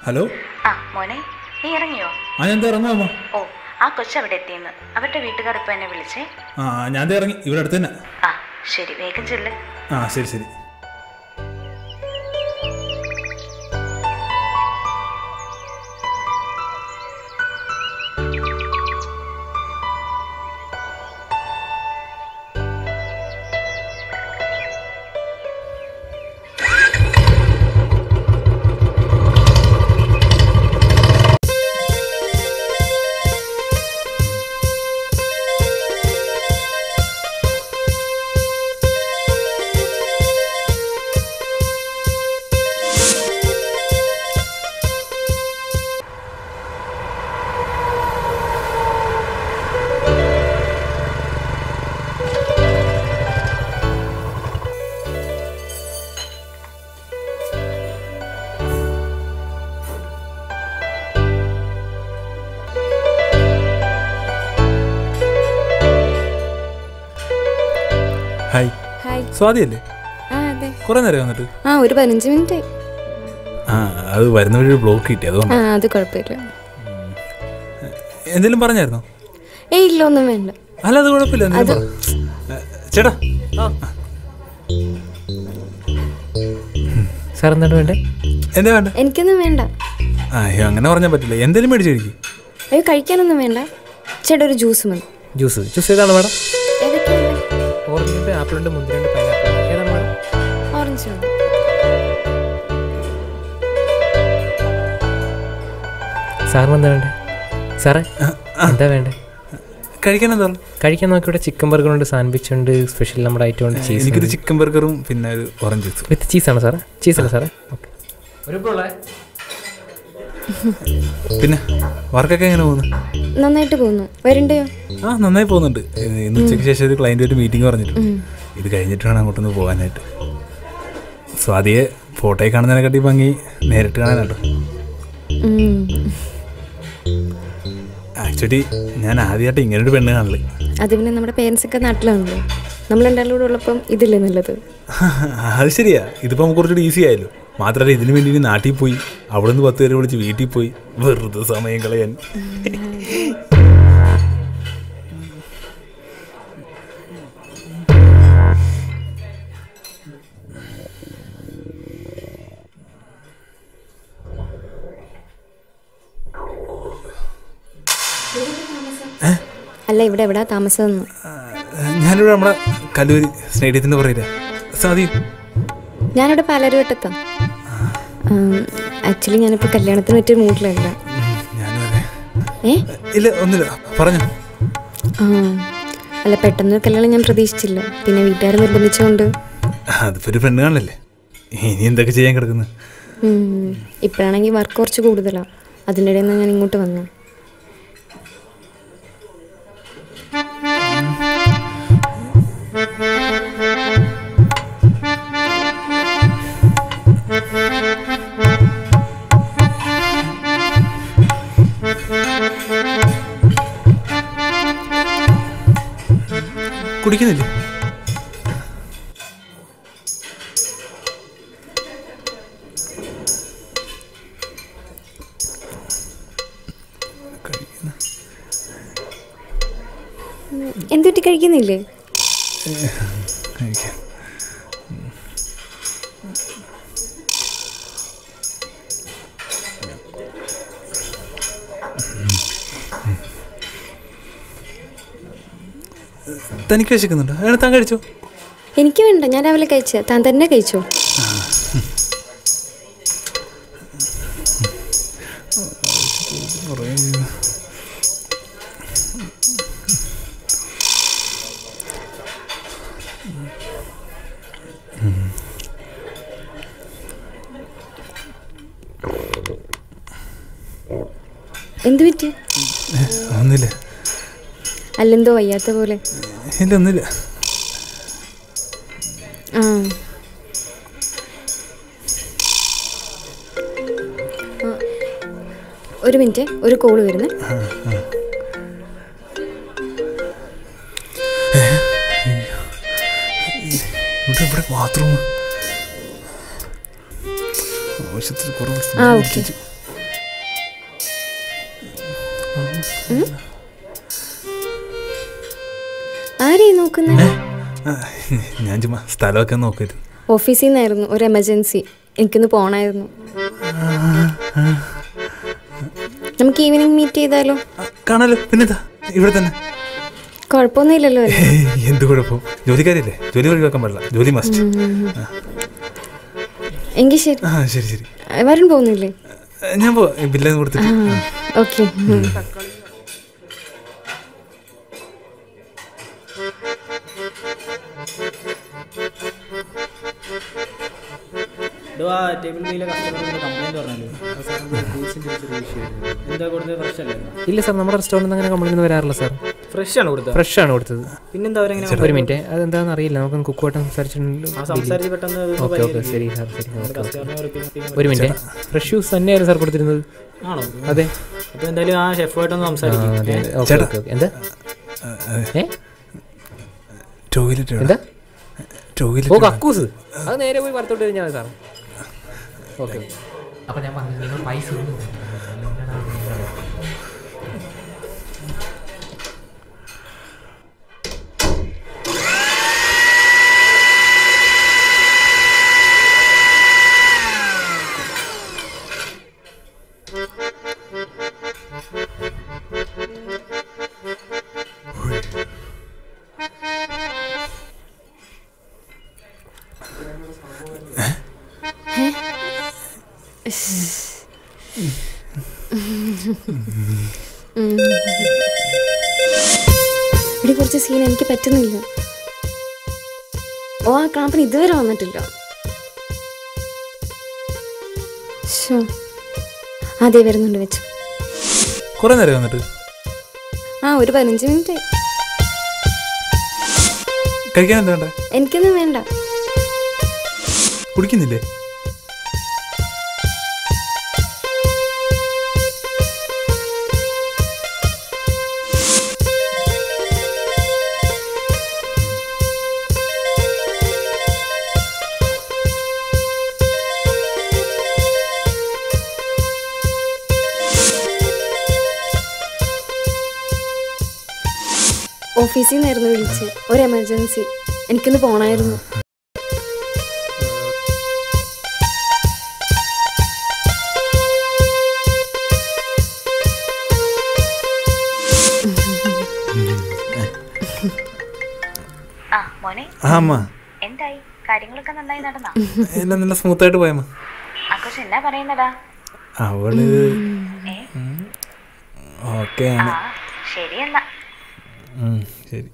Hello ആ മോനെ നീ ഇറങ്ങിയോ ആ ഞാൻ ദേ ഇറങ്ങാം അമ്മ ഓ ആ കൊച്ചു അവിടെ എത്തിയെന്ന് അവരുടെ വീട്ടുകാർ ഇപ്പൊ എന്നെ വിളിച്ചേ ആ ഞാൻ ദേ ഇറങ്ങി ഇവിടെ അടുത്ത് തന്നെ ആ ശരി വേഗം ചെല്ല് ആ ശരി ശരി ഹായ് ഹായ് സ്വാതിയല്ലേ ആ അതെ കുറേ നേരം വന്നിട്ട് ആ ഒരു പതിനഞ്ച് മിനിറ്റ് ആയി ആ അത് വരുന്ന വഴി ഒരു ബ്ലോക്ക് കിട്ടി അതുകൊണ്ട് ആ അത് കുഴപ്പമില്ല എന്തെങ്കിലും പറഞ്ഞായിരുന്നോ ഏയ് ഇല്ല ഒന്നും വേണ്ട അല്ല അത് കുഴപ്പമില്ല എന്തെങ്കിലും പറ. ഏ, ചേട്ടാ സാർ എന്താണ് വേണ്ടേ എന്താ വേണ്ട എനിക്കൊന്നും വേണ്ട ആ അയ്യോ അങ്ങനെ പറഞ്ഞാൽ പറ്റില്ല എന്തെങ്കിലും മേടിച്ച് കഴിക്കും അയ്യോ കഴിക്കാനൊന്നും വേണ്ട ചേട്ടാ ഒരു ജ്യൂസ് മതി ജ്യൂസ് ജ്യൂസ് ഏതാണ് മാഡം ഏതൊക്കെയാണ് ഓറഞ്ചുണ്ട് ആപ്പിളുണ്ട് മുന്തിരിയുണ്ട് പൈനാപ്പിൾ ഏതാണ് മാഡം ഓറഞ്ച് മതി സാറിന് എന്താ വേണ്ടേ സാറേ എന്താ വേണ്ടേ കഴിക്കാൻ എന്താ കഴിക്കാൻ നോക്കി ഇവിടെ ചിക്കൻ ബർഗർ ഉണ്ട് സാൻഡ്വിച്ച് ഉണ്ട് സ്പെഷ്യൽ നമ്മുടെ ഐറ്റം ഉണ്ട് ചീസ് എനിക്കൊരു ചിക്കൻ ബർഗറും പിന്നെ ഒരു ഓറഞ്ച് ജ്യൂസും വിത്ത് ചീസാണോ സാറേ ചീസല്ലേ സാറേ ഓക്കെ ഒരു പിന്നെ വർക്കൊക്കെ എങ്ങനെ പോകുന്നു നന്നായിട്ട് പോകുന്നു വരണ്ടയോ ആ നന്നായി പോകുന്നുണ്ട് ഇത് ഇന്ന് ഉച്ചയ്ക്ക് ശേഷം ഒരു ക്ലയൻറ്റ് ഒരു മീറ്റിംഗ് പറഞ്ഞിട്ടുണ്ട് ഇത് കഴിഞ്ഞിട്ട് വേണം അങ്ങോട്ടൊന്ന് പോകാനായിട്ട് സ്വാതിയെ ഫോട്ടോയിൽ കാണുന്നതിനെക്കാട്ടി ഭംഗി നേരിട്ട് കാണാനുണ്ട് ഉം. ആക്ച്വലി ഞാൻ ആദ്യമായിട്ട് ഇങ്ങനൊരു പെണ്ണ് കാണല് അത് പിന്നെ നമ്മുടെ പേരൻസ് ഒക്കെ നാട്ടിലാണല്ലോ നമ്മൾ രണ്ടാളും കൂടെ ഉള്ളപ്പം ഇതില്ലേ നല്ലത് അത് ശരിയാ ഇതിപ്പോൾ നമുക്ക് കുറച്ചുകൂടി ഈസി ആയല്ലോ മാത്രമല്ല ഇതിനു വേണ്ടി ഇനി നാട്ടിൽ പോയി അവിടെ നിന്ന് പത്ത് പേരെ വിളിച്ച് വീട്ടിൽ പോയി വെറുതെ സമയം കളയാൻ അല്ല ഇവിടെ എവിടാ താമസം എന്ന് ഞാനിവിടെ നമ്മുടെ കല്ലൂരി സ്റ്റേഡിയത്തിൻ്റെ പറയില്ല സാധി ഞാനിവിടെ പാലാരിവട്ടത്താ ആക്ച്വലി ഞാനിപ്പോൾ കല്യാണത്തിന് പറ്റിയ മൂഡിലല്ല ഞാനും അതെ ഏ ഇല്ല ഒന്നുമില്ല പറഞ്ഞു ആ അല്ല പെട്ടെന്ന് കല്യാണം ഞാൻ പ്രതീക്ഷിച്ചില്ല പിന്നെ വീട്ടുകാർ നിർബന്ധിച്ചുകൊണ്ട് അതിപ്പോൾ ഒരു പെണ്ണ് കാണലല്ലേ ഇനി എന്തൊക്കെ ചെയ്യാൻ കിടക്കുന്നു ഉം, ഇപ്പോഴാണെങ്കിൽ വർക്ക് കുറച്ച് കൂടുതലാണ് അതിൻ്റെ ഇടയിൽ നിന്ന് ഞാൻ ഇങ്ങോട്ട് വന്നു കുടിക്കുന്നില്ലേ എന്തുപറ്റി കഴിക്കുന്നില്ലേ കഴിക്കാം. തനിക്ക് വിശക്കുന്നുണ്ടോ അയാൾ താൻ കഴിച്ചോ എനിക്ക് വേണ്ട ഞാൻ രാവിലെ കഴിച്ച താൻ തന്നെ കഴിച്ചോ എന്തു പറ്റി ഒന്നുമില്ല അല്ലെന്തോ വയ്യാത്ത പോലെ ഇല്ല ഒന്നുമില്ല ആ ആ, ഒരു മിനിറ്റ് ഒരു കോള് വരുന്നേ ഇവിടെ ഇവിടെ ബാത്റൂം ആവശ്യത്തിൽ കുറവ് ആ, ഓക്കേ. ആരെയും നോക്കുന്നത് ആ, ഞാൻ ചുമ്മാ സ്ഥലമൊക്കെ നോക്കിയിരുന്നു ഓഫീസിൽ നിന്നായിരുന്നു ഒരു എമർജൻസി എനിക്കൊന്ന് പോണായിരുന്നു നമുക്ക് ഈവനിങ് മീറ്റ് ചെയ്താലോ ആ, കാണാലോ പിന്നെന്താ ഇവിടെ തന്നെ കുഴപ്പമൊന്നുമില്ലല്ലോ അല്ലേ ഏയ്, എന്ത് കുഴപ്പം ജോലിക്കാരില്ലേ ജോലി ഒഴിവാക്കാൻ പാടില്ല ജോലി മസ്റ്റ് എങ്കിൽ ശരി ആ ശരി ശരി വരൺ പോകുന്നില്ലേ ആ, ഞാൻ പോ ബില്ല് കൊടുത്തിട്ട് ആ. ഓക്കെ ആ ടേബിൾ ബിയിലെ കസ്റ്റമറിന്റെ കംപ്ലൈന്റ് പറഞ്ഞല്ലോ എന്താ കൊടുത്തത് ഫ്രഷ് അല്ലേ ഇല്ല സാർ നമ്മുടെ റെസ്റ്റോറൻറ്റിൽ അങ്ങനെ കംപ്ലൈൻറ്റ് വരാറില്ല സാർ ഫ്രഷ് ആണ് കൊടുത്തത് ഫ്രഷ് ആണ് കൊടുത്തത് പിന്നെന്താ അവരെങ്ങനെ ഒരു മിനിറ്റ് അതെന്താണെന്ന് അറിയില്ല നമുക്ക് കുക്കുവായിട്ട് സംസാരിച്ചിട്ടുണ്ടല്ലോ ആ സംസാരിച്ച് പെട്ടെന്ന് അതൊന്ന് ഓക്കെ ഓക്കെ പരിഹരിക്ക്. ശരി സാർ ശരി ഓക്കെ കസ്റ്റമറിനെ ഒരു പിന്നെ- പിന്നെ- ഒരു മിനിറ്റ് ഫ്രഷ് ജ്യൂസ് തന്നെയായിരുന്നു സാർ കൊടുത്തിരുന്നത് ആണോ അതെ അപ്പൊ എന്തായാലും ആ ഷെഫുമായിട്ടൊന്ന് ആ, സംസാരിക്കും അതെ ഏ? അതെ. ഓക്കെ ചേട്ടാ. ഓക്കെ ഓക്കെ എന്താ ആ, ആ, ഏ ടോയ്ലറ്റ് എന്താ ഓ ടോയ്ലറ്റ് കക്കൂസ് അത് നേരെ പോയി വരത്തോട്ട് കഴിഞ്ഞാൽ സാർ ഓക്കെ അപ്പം ഞാൻ പറഞ്ഞു നിങ്ങൾ പൈസ ഒന്നും ഇവിടെ കുറച്ച് സീൻ എനിക്ക് പറ്റുന്നില്ല ഓ ആ ക്ലാപ്പിന് ഇതുവരെ വന്നിട്ടില്ല ശോ. അതെ വരുന്നുണ്ട് വെച്ചു കുറെ നേരം വന്നിട്ട് ആ ഒരു പതിനഞ്ച് മിനിറ്റ് കഴിക്കാൻ എന്താ വേണ്ടേ എനിക്കൊന്നും വേണ്ട കുടിക്കുന്നില്ലേ ഓഫീസിൽ നിന്നായിരുന്നു വിളിച്ച് ഒരു എമർജൻസി എനിക്കൊന്ന് പോണായിരുന്നു ആ മോനെ ആ അമ്മ എന്തായി കാര്യങ്ങളൊക്കെ നന്നായി നടന്നാ എല്ലാം നല്ല സ്മൂത്തായിട്ട് പോയമ്മ ആഘോഷം എന്നാ പറയുന്നടാ അവള് ഏ ഓക്കെ ആ ആണ് ശരി എന്നാ ഉം, ശരി